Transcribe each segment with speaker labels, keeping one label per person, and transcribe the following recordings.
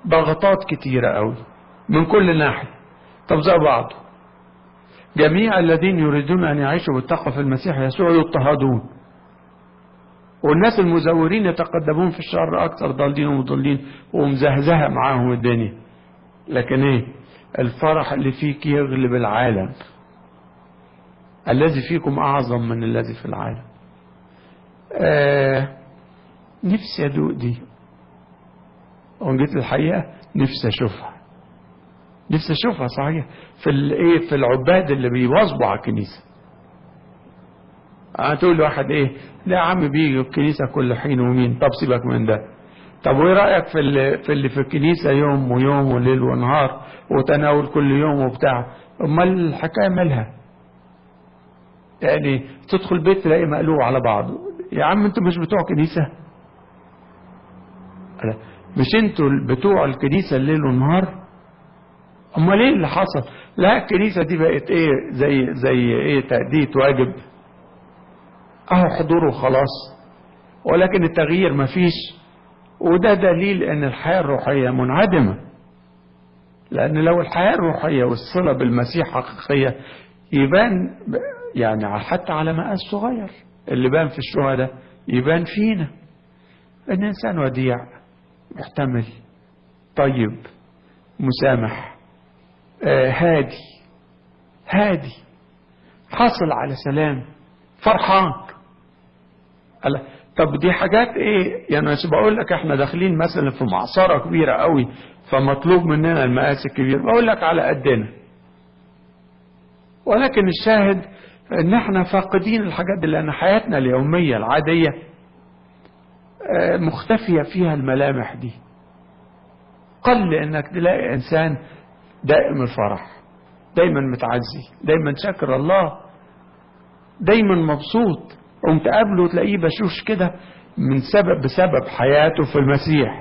Speaker 1: ضغطات كتيرة قوي من كل ناحية طب زي بعض جميع الذين يريدون أن يعيشوا بالتقوى في المسيح يسوع يضطهدون والناس المزورين يتقدمون في الشر أكثر ضالين ومضلين ومزهزهة معاهم الدنيا لكن إيه الفرح اللي فيك يغلب العالم الذي فيكم أعظم من الذي في العالم آه نفسي أدوق دي وإن جيت الحقيقة نفسي أشوفها نفسي أشوفها صحيح في الإيه في العباد اللي بيواظبوا على الكنيسة هتقول لواحد إيه لا يا عم بيجي الكنيسة كل حين ومين طب سيبك من ده طب وايه رايك في اللي في اللي في الكنيسه يوم ويوم وليل ونهار وتناول كل يوم وبتاع امال الحكايه مالها يعني تدخل بيت تلاقي مقلوب على بعضه يا عم انتوا مش بتوع كنيسه لا. مش انتوا بتوع الكنيسه الليل والنهار امال ايه اللي حصل لا الكنيسه دي بقت ايه زي زي ايه تاديه واجب اهو حضور وخلاص ولكن التغيير مفيش وده دليل ان الحياة الروحية منعدمة لان لو الحياة الروحية والصلة بالمسيح حقيقية يبان يعني حتى على مقاس صغير اللي بان في الشهداء يبان فينا ان انسان وديع محتمل طيب مسامح آه هادي هادي حاصل على سلام فرحان طب دي حاجات ايه يعني مش بقول لك احنا داخلين مثلا في معصرة كبيرة قوي فمطلوب مننا المقاس الكبير بقول لك على قدنا ولكن الشاهد ان احنا فاقدين الحاجات دي لان حياتنا اليومية العادية مختفية فيها الملامح دي قل انك تلاقي انسان دائم الفرح دايما متعزي دايما شاكر الله دايما مبسوط قمت قابله وتلاقيه بشوش كده من سبب بسبب حياته في المسيح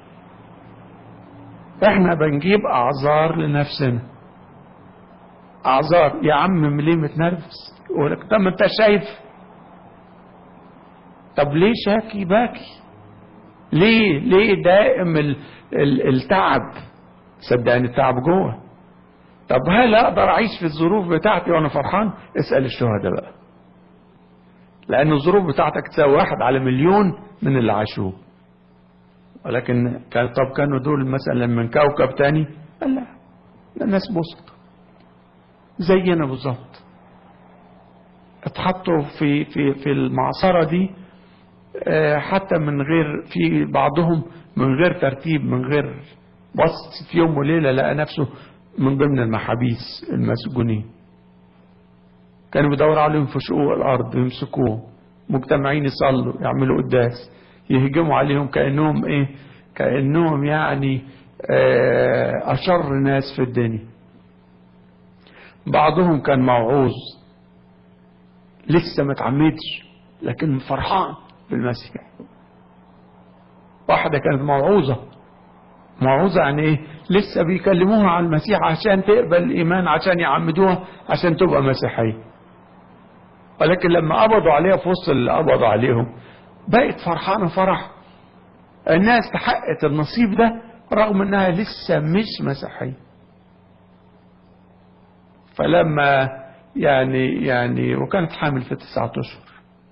Speaker 1: احنا بنجيب اعذار لنفسنا اعذار يا عم ليه متنرفز يقول لك طب ما انت شايف طب ليه شاكي باكي ليه ليه دائم ال ال التعب صدقني التعب جوه طب هل اقدر اعيش في الظروف بتاعتي وانا فرحان اسال الشهداء بقى لأن الظروف بتاعتك تساوي واحد على مليون من اللي عاشوه ولكن كان طب كانوا دول مثلا من كوكب تاني قال لا ده ناس بسط زينا بالظبط اتحطوا في في في المعصرة دي حتى من غير في بعضهم من غير ترتيب من غير بص في يوم وليلة لقى نفسه من ضمن المحابيس المسجونين كانوا بيدوروا عليهم في شقوق الارض يمسكوهم مجتمعين يصلوا يعملوا قداس يهجموا عليهم كانهم ايه كانهم يعني اشر ناس في الدنيا بعضهم كان موعوظ لسه ما اتعمدش لكن فرحان بالمسيح واحده كانت موعوظه موعوظه يعني ايه لسه بيكلموها عن المسيح عشان تقبل الايمان عشان يعمدوها عشان تبقى مسيحيه ولكن لما قبضوا عليها في وسط اللي قبضوا عليهم بقت فرحانة فرح انها استحقت النصيب ده رغم انها لسه مش مسيحية فلما يعني يعني وكانت حامل في تسعة اشهر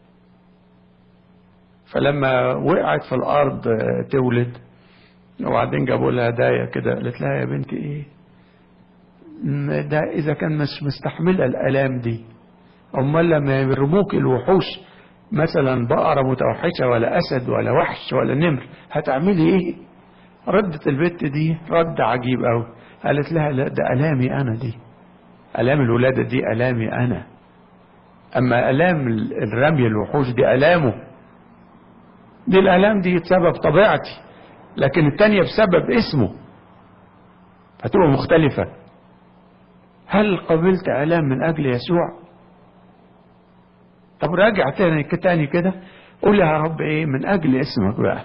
Speaker 1: فلما وقعت في الارض تولد وبعدين جابوا لها هدايا كده قالت لها يا بنتي ايه ده اذا كان مش مستحمله الالام دي امال لما يرموك الوحوش مثلا بقرة متوحشة ولا أسد ولا وحش ولا نمر هتعملي إيه؟ ردت البت دي رد عجيب أوي قالت لها لا ده ألامي أنا دي ألام الولادة دي ألامي أنا أما ألام الرمي الوحوش دي ألامه دي الألام دي بسبب طبيعتي لكن التانية بسبب اسمه هتبقى مختلفة هل قبلت ألام من أجل يسوع طب راجع تاني تاني كده قول يا رب ايه من اجل اسمك بقى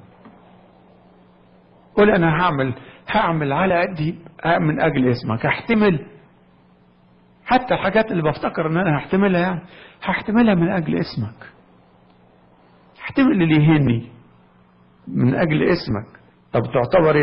Speaker 1: قول انا هعمل هعمل على قدي من اجل اسمك هحتمل حتى الحاجات اللي بفتكر ان انا هحتملها يعني هحتملها من اجل اسمك هحتمل اللي يهني من اجل اسمك طب تعتبر